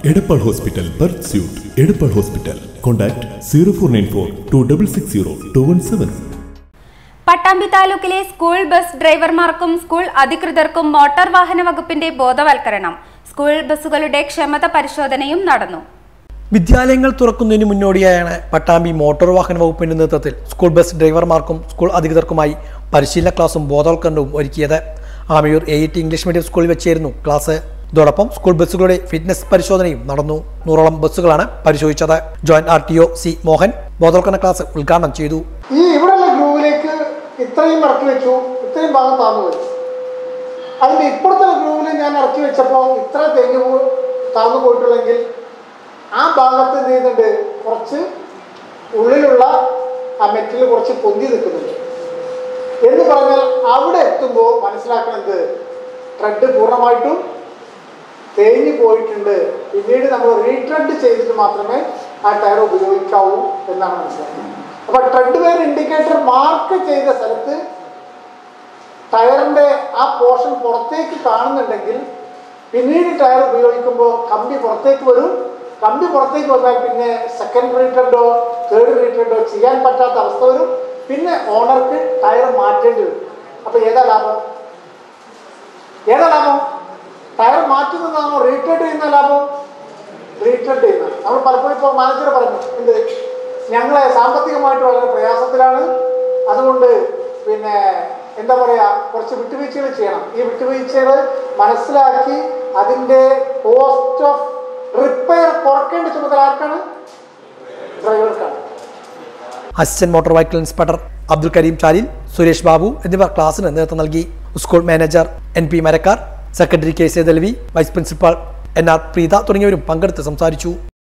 Edappal hospital birth suite Edappal hospital contact zero four nine four two double six zero two one seven Pattambi താലൂക്കിലെ school bus ഡ്രൈവർമാർക്കും school അധികൃതർക്കും motor വാഹന വകുപ്പിന്റെ ബോധവൽക്കരണം school ബസ്സുകളുടെ ക്ഷമത പരിശോധനയും നടന്നു വിദ്യാലയങ്ങൾ തുറക്കുന്നതിന് മുന്നോടിയായാണ് പട്ടാമ്പി മോട്ടോർ വാഹന വകുപ്പിന്റെ നേതൃത്വത്തിൽ സ്കൂൾ ബസ് ഡ്രൈവർമാർക്കും സ്കൂൾ അധികൃതർക്കുമായി പരിശീലന ക്ലാസും ബോധവൽക്കരണവും ഒരുക്കിയത് Amayur A T English medium സ്കൂളിൽ വെച്ചായിരുന്നു ക്ലാസ് ഇതോടൊപ്പം സ്കൂൾ ബസ്സുകളുടെ ഫിറ്റ്നസ് പരിശോധനയും നടന്നു നൂറോളം ബസ്സുകളാണ് പരിശോധിച്ചത് joint R T O C Mohan ബോധവൽക്കരണ ക്ലാസ് ഉദ്ഘാടനം ചെയ്തു ഈ ഇവിടെയുള്ള ഗ്രൂവിലേക്ക് ഇത്രയും ഇറക്കി വെച്ചു ഇത്രയും ഭാഗം താന്നു വെച്ചു അതിന്റെ ഇപ്പുറത്തെ ഗ്രൂവിൽ ഞാൻ ഇറക്കി വെച്ചപ്പോൾ ഇത്ര തെങ്ങ് പോ- താന്നു പോയിട്ടുള്ളെങ്കിൽ ആ ഭാഗത്ത് എന്ത് ചെയ്യുന്നുണ്ട് കുറച്ച് ഉള്ളിലുള്ള ആ മെറ്റിൽ കുറച്ച് പൊന്തി നിൽക്കുന്നുണ്ട് എന്ന് പറഞ്ഞാൽ അവിടെ എത്തുമ്പോൾ മനസ്സിലാക്കണത് ട്രെഡ് പൂർണ്ണമായിട്ടും തേഞ്ഞു പോയിട്ടുണ്ട് പിന്നീട് നമ്മൾ റീട്രെഡ് ചെയ്തിട്ട് മാത്രമേ ആ ടയർ ഉപയോഗിക്കാവൂ എന്നാണ് മനസ്സിലാക്കുന്നത് അപ്പൊ ട്രെഡ് വെയർ ഇൻഡിക്കേറ്റർ മാർക്ക് ചെയ്ത സ്ഥലത്ത് ടയറിന്റെ ആ പോർഷൻ പുറത്തേക്ക് കാണുന്നുണ്ടെങ്കിൽ പിന്നീട് ടയർ ഉപയോഗിക്കുമ്പോൾ കമ്പി പുറത്തേക്ക് വരും കമ്പി പുറത്തേക്ക് വന്നാൽ പിന്നെ സെക്കൻഡ് റീട്രെഡോ തേർഡ് റീട്രെഡോ ചെയ്യാൻ പറ്റാത്ത അവസ്ഥ വരും പിന്നെ ഓണർക്ക് ടയർ മാറ്റേണ്ടി വരും അപ്പൊ ഏതാ ലാഭം ഏതാ ലാഭം ടയർ മാറ്റുന്നതാണോ റീട്രെഡ് ചെയ്യുന്ന ലാഭം റീട്രെഡ് ചെയ്യുന്നത് നമ്മൾ പലപ്പോഴും ഇപ്പോൾ മാനേജർ പറഞ്ഞു എന്ത് ഞങ്ങളെ സാമ്പത്തികമായിട്ട് വളരെ പ്രയാസത്തിലാണ് അതുകൊണ്ട് പിന്നെ എന്താ പറയാ കുറച്ച് വിട്ടുവീഴ്ചകൾ ചെയ്യണം ഈ വിട്ടുവീഴ്ചകൾ മനസ്സിലാക്കി അതിന്റെ കോസ്റ്റ് ഓഫ് റിപ്പയർ കുറക്കേണ്ട ചുമതല ആർക്കാണ് ഡ്രൈവർക്കാണ് assistant motor vehicle inspector Abdul Kareem Chalil Suresh Babu എന്നിവർ ക്ലാസ്സിന് നേതൃത്വം നൽകി school manager N P Marakkar secretary K Sethalavi vice principal N R Preetha തുടങ്ങിയവരും പങ്കെടുത്ത് സംസാരിച്ചു